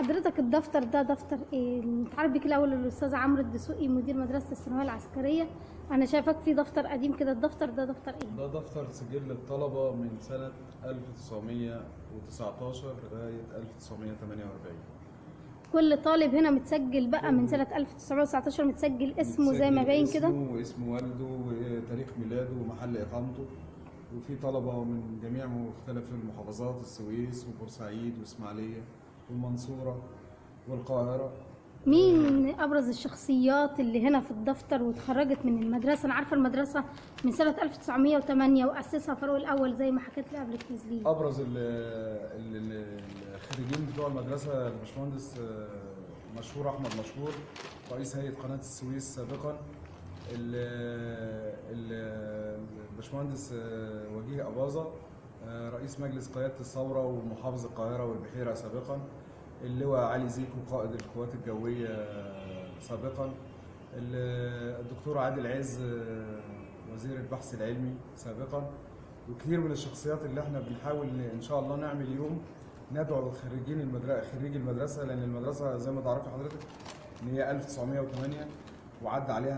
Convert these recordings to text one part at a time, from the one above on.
حضرتك الدفتر ده دفتر ايه متعرف بيك الاول الاستاذ عمرو الدسوقي مدير مدرسه الثانويه العسكريه انا شايفاك في دفتر قديم كده الدفتر ده دفتر ايه ده دفتر سجل الطلبة من سنة 1919 لغاية 1948 كل طالب هنا متسجل بقى من سنه 1919 متسجل اسمه زي ما متسجل باين كده اسمه واسم والده وتاريخ ميلاده ومحل إقامته وفي طلبة من جميع مختلف المحافظات السويس وبورسعيد وإسماعيلية والمنصورة والقاهرة مين ابرز الشخصيات اللي هنا في الدفتر واتخرجت من المدرسه انا عارفه المدرسه من سنه 1908 واسسها فاروق الاول زي ما حكيت لي قبل التسجيل ابرز ال- ال- ال- الخريجين بتوع المدرسه الباشمهندس آه، مشهور احمد مشهور رئيس هيئه قناه السويس سابقا ال- ال- الباشمهندس آه، وجيه اباظه آه، رئيس مجلس قياده الثوره ومحافظ القاهره والبحيره سابقا اللواء علي زيكو قائد القوات الجويه آه، سابقا ال- الدكتور عادل عز آه، وزير البحث العلمي سابقا وكثير من الشخصيات اللي احنا بنحاول ن- ان شاء الله نعمل يوم ندعو خريجين المدرسه خريج المدرسه لان المدرسه زي ما تعرفي حضرتك ان هي 1908 وعدى عليها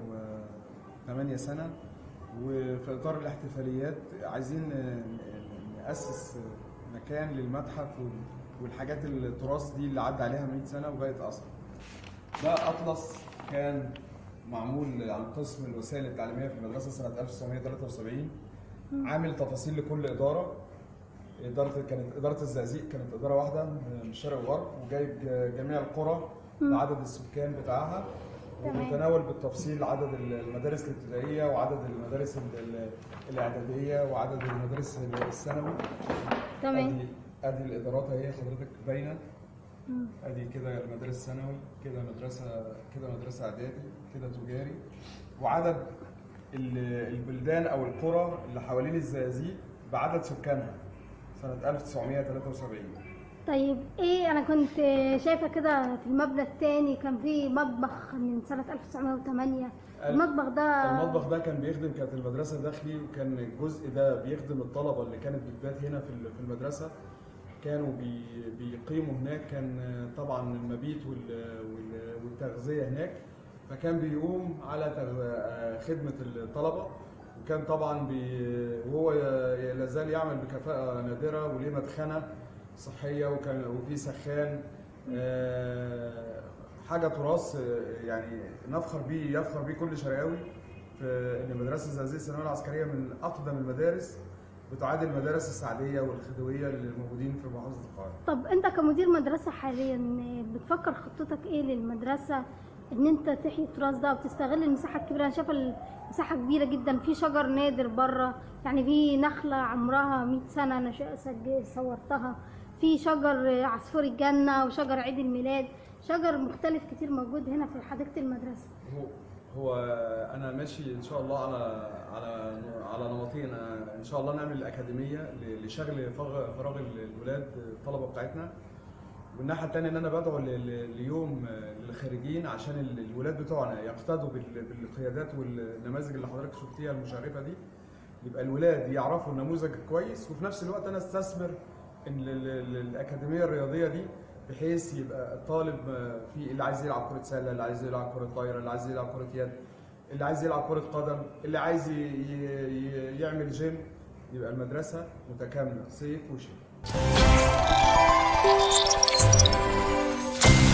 108 سنه وفي اطار الاحتفاليات عايزين ن- ناسس مكان للمتحف وال- والحاجات التراث دي اللي عدى عليها 100 سنه وبقت اثر. ده اطلس كان معمول عن قسم الوسائل التعليميه في المدرسه سنه 1973 عامل تفاصيل لكل اداره اداره كانت اداره الزقازيق كانت اداره واحده من الشرق والغرب وجايب جميع القرى بعدد السكان بتاعها تمام. ومتناول بالتفصيل عدد المدارس الابتدائيه وعدد المدارس ال- ال- الاعداديه وعدد المدارس الثانوي تمام ادي ادي الادارات اهي حضرتك باينه مم. ادي كده مدارس ثانوي كده مدرسه كده مدرسه اعدادي كده تجاري وعدد ال- البلدان او القرى اللي حوالين الزقازيق بعدد سكانها سنه 1973 طيب ايه انا كنت شايفه كده في المبنى التاني كان في مطبخ من سنه 1908 المطبخ ده المطبخ ده كان بيخدم كانت المدرسه داخلي وكان الجزء ده بيخدم الطلبه اللي كانت بتبات هنا في ال- في المدرسه كانوا بي بيقيموا هناك كان طبعا المبيت وال- وال- والتغذيه هناك فكان بيقوم على تغ- خدمه الطلبه وكان طبعا بي وهو لا زال يعمل بكفاءه نادره وليه مدخنه صحيه وكان وفي سخان آه، حاجه تراث آه، يعني نفخر بيه يفخر بيه كل شرقاوي في ان مدرسه الزقازيق الثانويه العسكريه من اقدم المدارس بتعادل المدارس السعديه والخديويه اللي موجودين في محافظه القاهره. طب انت كمدير مدرسه حاليا بتفكر خطتك ايه للمدرسه ان انت تحيي التراث ده وتستغل المساحه الكبيره انا شايفه المساحه كبيره جدا في شجر نادر بره يعني في نخله عمرها 100 سنه انا شا- سج- صورتها في شجر عصفور الجنه وشجر عيد الميلاد شجر مختلف كتير موجود هنا في حديقه المدرسه هو هو انا ماشي ان شاء الله على على على نمطين أنا ان شاء الله نعمل اكاديميه ل- لشغل فراغ فراغ الولاد الطلبه بتاعتنا والناحيه الثانيه ان انا بدعو ل- ل- ليوم للخارجين عشان ال- الولاد بتوعنا يقتدوا بال- بالقيادات والنماذج اللي حضرتك شفتيها المشرفه دي يبقى الولاد يعرفوا النموذج كويس وفي نفس الوقت انا استثمر ان ال- ال- الاكاديميه الرياضيه دي بحيث يبقى الطالب في اللي عايز يلعب كره سله اللي عايز يلعب كره طايره اللي عايز يلعب كره يد اللي عايز يلعب كره قدم اللي عايز ي- ي- ي- يعمل جيم يبقى المدرسه متكامله صيف وشتاء